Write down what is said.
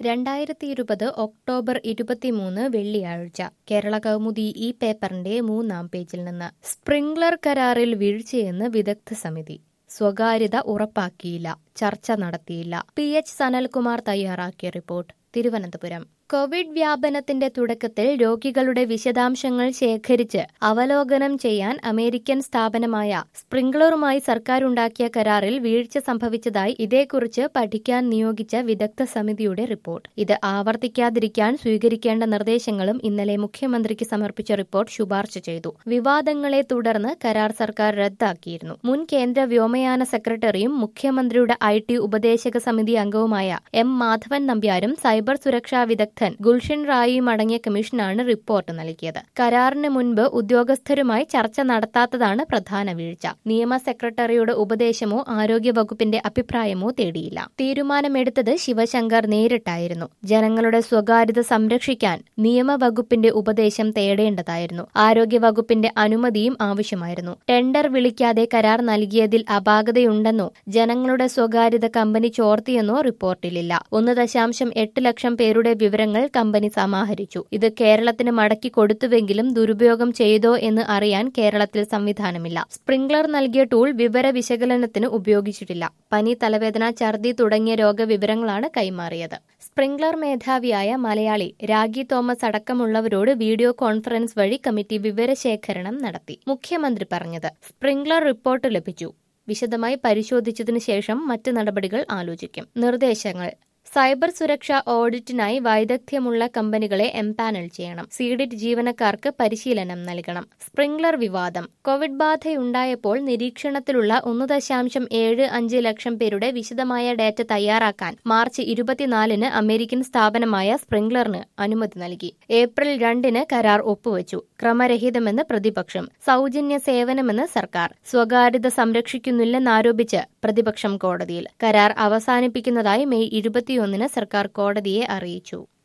രണ്ടായിരത്തി ഇരുപത് ഒക്ടോബർ ഇരുപത്തിമൂന്ന് വെള്ളിയാഴ്ച കേരള കൗമുദി ഈ പേപ്പറിന്റെ മൂന്നാം പേജിൽ നിന്ന് സ്പ്രിംഗ്ലർ കരാറിൽ വീഴ്ചയെന്ന് വിദഗ്ധ സമിതി സ്വകാര്യത ഉറപ്പാക്കിയില്ല ചർച്ച നടത്തിയില്ല പി എച്ച് സനൽകുമാർ തയ്യാറാക്കിയ റിപ്പോർട്ട് തിരുവനന്തപുരം കോവിഡ് വ്യാപനത്തിന്റെ തുടക്കത്തിൽ രോഗികളുടെ വിശദാംശങ്ങൾ ശേഖരിച്ച് അവലോകനം ചെയ്യാൻ അമേരിക്കൻ സ്ഥാപനമായ സ്പ്രിംഗ്ലറുമായി സർക്കാർ ഉണ്ടാക്കിയ കരാറിൽ വീഴ്ച സംഭവിച്ചതായി ഇതേക്കുറിച്ച് പഠിക്കാൻ നിയോഗിച്ച വിദഗ്ധ സമിതിയുടെ റിപ്പോർട്ട് ഇത് ആവർത്തിക്കാതിരിക്കാൻ സ്വീകരിക്കേണ്ട നിർദ്ദേശങ്ങളും ഇന്നലെ മുഖ്യമന്ത്രിക്ക് സമർപ്പിച്ച റിപ്പോർട്ട് ശുപാർശ ചെയ്തു വിവാദങ്ങളെ തുടർന്ന് കരാർ സർക്കാർ റദ്ദാക്കിയിരുന്നു മുൻ കേന്ദ്ര വ്യോമയാന സെക്രട്ടറിയും മുഖ്യമന്ത്രിയുടെ ഐ ടി ഉപദേശക സമിതി അംഗവുമായ എം മാധവൻ നമ്പ്യാരും സൈബർ സുരക്ഷാ വിദഗ്ധൻ ഗുൽഷൻ റായിയും അടങ്ങിയ കമ്മീഷനാണ് റിപ്പോർട്ട് നൽകിയത് കരാറിന് മുൻപ് ഉദ്യോഗസ്ഥരുമായി ചർച്ച നടത്താത്തതാണ് പ്രധാന വീഴ്ച നിയമ സെക്രട്ടറിയുടെ ഉപദേശമോ ആരോഗ്യ വകുപ്പിന്റെ അഭിപ്രായമോ തേടിയില്ല തീരുമാനമെടുത്തത് ശിവശങ്കർ നേരിട്ടായിരുന്നു ജനങ്ങളുടെ സ്വകാര്യത സംരക്ഷിക്കാൻ നിയമവകുപ്പിന്റെ ഉപദേശം തേടേണ്ടതായിരുന്നു ആരോഗ്യ വകുപ്പിന്റെ അനുമതിയും ആവശ്യമായിരുന്നു ടെൻഡർ വിളിക്കാതെ കരാർ നൽകിയതിൽ അപാകതയുണ്ടെന്നോ ജനങ്ങളുടെ സ്വകാര്യത കമ്പനി ചോർത്തിയെന്നോ റിപ്പോർട്ടിലില്ല ഒന്ന് ദശാംശം എട്ട് ലക്ഷം പേരുടെ വിവരങ്ങൾ കമ്പനി സമാഹരിച്ചു ഇത് കേരളത്തിന് മടക്കി കൊടുത്തുവെങ്കിലും ദുരുപയോഗം ചെയ്തോ എന്ന് അറിയാൻ കേരളത്തിൽ സംവിധാനമില്ല സ്പ്രിംഗ്ലർ നൽകിയ ടൂൾ വിവര വിശകലനത്തിന് ഉപയോഗിച്ചിട്ടില്ല പനി തലവേദന ഛർദി തുടങ്ങിയ രോഗവിവരങ്ങളാണ് കൈമാറിയത് സ്പ്രിംഗ്ലർ മേധാവിയായ മലയാളി രാഗി തോമസ് അടക്കമുള്ളവരോട് വീഡിയോ കോൺഫറൻസ് വഴി കമ്മിറ്റി വിവരശേഖരണം നടത്തി മുഖ്യമന്ത്രി പറഞ്ഞത് സ്പ്രിംഗ്ലർ റിപ്പോർട്ട് ലഭിച്ചു വിശദമായി പരിശോധിച്ചതിനു ശേഷം മറ്റ് നടപടികൾ ആലോചിക്കും നിർദ്ദേശങ്ങൾ സൈബർ സുരക്ഷാ ഓഡിറ്റിനായി വൈദഗ്ധ്യമുള്ള കമ്പനികളെ എംപാനൽ ചെയ്യണം സീഡിറ്റ് ജീവനക്കാർക്ക് പരിശീലനം നൽകണം സ്പ്രിംഗ്ലർ വിവാദം കോവിഡ് ബാധയുണ്ടായപ്പോൾ നിരീക്ഷണത്തിലുള്ള ഒന്ന് ദശാംശം ഏഴ് അഞ്ച് ലക്ഷം പേരുടെ വിശദമായ ഡാറ്റ തയ്യാറാക്കാൻ മാർച്ച് ഇരുപത്തിനാലിന് അമേരിക്കൻ സ്ഥാപനമായ സ്പ്രിംഗ്ലറിന് അനുമതി നൽകി ഏപ്രിൽ രണ്ടിന് കരാർ ഒപ്പുവച്ചു ക്രമരഹിതമെന്ന് പ്രതിപക്ഷം സൗജന്യ സേവനമെന്ന് സർക്കാർ സ്വകാര്യത സംരക്ഷിക്കുന്നില്ലെന്നാരോപിച്ച് പ്രതിപക്ഷം കോടതിയിൽ കരാർ അവസാനിപ്പിക്കുന്നതായി മെയ് ഇരുപത്തിയൊന്നിന് സർക്കാർ കോടതിയെ അറിയിച്ചു